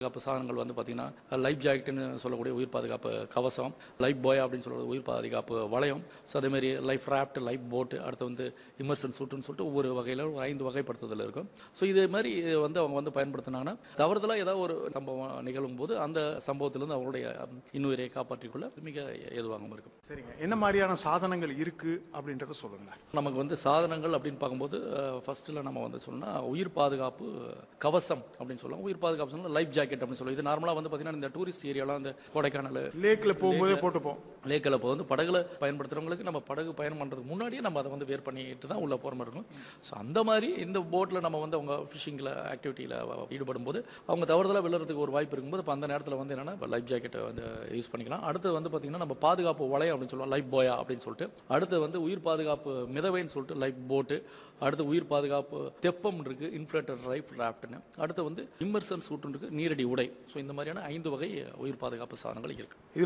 பாதுகாப்பு சாதனங்கள் வந்து பார்த்தீங்கன்னா லைஃப் ஜாக்கெட்னு சொல்லக்கூடிய உயிர் பாதுகாப்பு கவசம் லைஃப் பாய் அப்படின்னு சொல்ற உயிர் பாதுகாப்பு வளையம் ஸோ அதேமாதிரி லைஃப் ராஃப்ட் லைஃப் போட்டு அடுத்து வந்து இமர்சன் சூட்டுன்னு சொல்லிட்டு ஒவ்வொரு வகையில் ஒரு ஐந்து வகைப்படுத்துதல் இருக்கும் ஸோ இதே மாதிரி வந்து அவங்க வந்து பயன்படுத்தினாங்கன்னா தவறுதலாக ஏதாவது ஒரு சம்பவம் நிகழும் போது அந்த சம்பவத்திலிருந்து அவங்களுடைய இன்னுயிரை காப்பாற்றிக்கொள்ள மிக ஏதுவாகவும் இருக்கும் சரிங்க என்ன மாதிரியான சாதனங்கள் இருக்கு அப்படின்றத சொல்லுங்க நமக்கு வந்து சாதனங்கள் அப்படின்னு பார்க்கும்போது ஃபர்ஸ்ட்டில் நம்ம வந்து சொன்னா உயிர் பாதுகாப்பு கவசம் அப்படின்னு சொல்லுவோம் உயிர் பாதுகாப்பு சொன்னா லைஃப் ஜாக்கெட் அப்படின்னு சொல்லுவோம் இது நார்மலாக வந்து பார்த்தீங்கன்னா இந்த டூரிஸ்ட் ஏரியாலாம் இந்த கொடைக்கானல் லேக்ல போகும்போதே போட்டுப்போம் லேக்கில் இப்போ வந்து படகுல பயன்படுத்துறவங்களுக்கு நம்ம படகு பயணம் பண்ணுறதுக்கு முன்னாடியே நம்ம அதை வந்து வேர் பண்ணிட்டு தான் உள்ள போகிற மாதிரி இருக்கும் ஸோ அந்த மாதிரி இந்த போட்டில் நம்ம வந்து அவங்க ஃபிஷிங்கில் ஆக்டிவிட்டியில் ஈடுபடும் போது அவங்க தவறுதலாக விழுறதுக்கு ஒரு வாய்ப்பு இருக்கும்போது இப்போ அந்த நேரத்தில் வந்து என்னன்னா லைஃப் ஜாக்கெட்டை வந்து யூஸ் பண்ணிக்கலாம் அடுத்து வந்து பார்த்தீங்கன்னா நம்ம பாதுகாப்பு வளையம் அப்படின்னு சொல்லுவோம் லைஃப் போயா அப்படின்னு சொல்லிட்டு அடுத்து வந்து உயிர் பாதுகாப்பு மிதவைன்னு சொல்லிட்டு லைஃப் போட்டு அடுத்து உயிர் பாதுகாப்பு தெப்பம் இருக்கு இன்ஃபிளேட்டர் லைஃப் ராஃப்ட்னு அடுத்து வந்து இம்மர்சன் சூட்டு இருக்கு நீரடி உடை ஸோ இந்த மாதிரியான ஐந்து வகை உயிர் பாதுகாப்பு சாதனங்கள் இருக்கு இதுல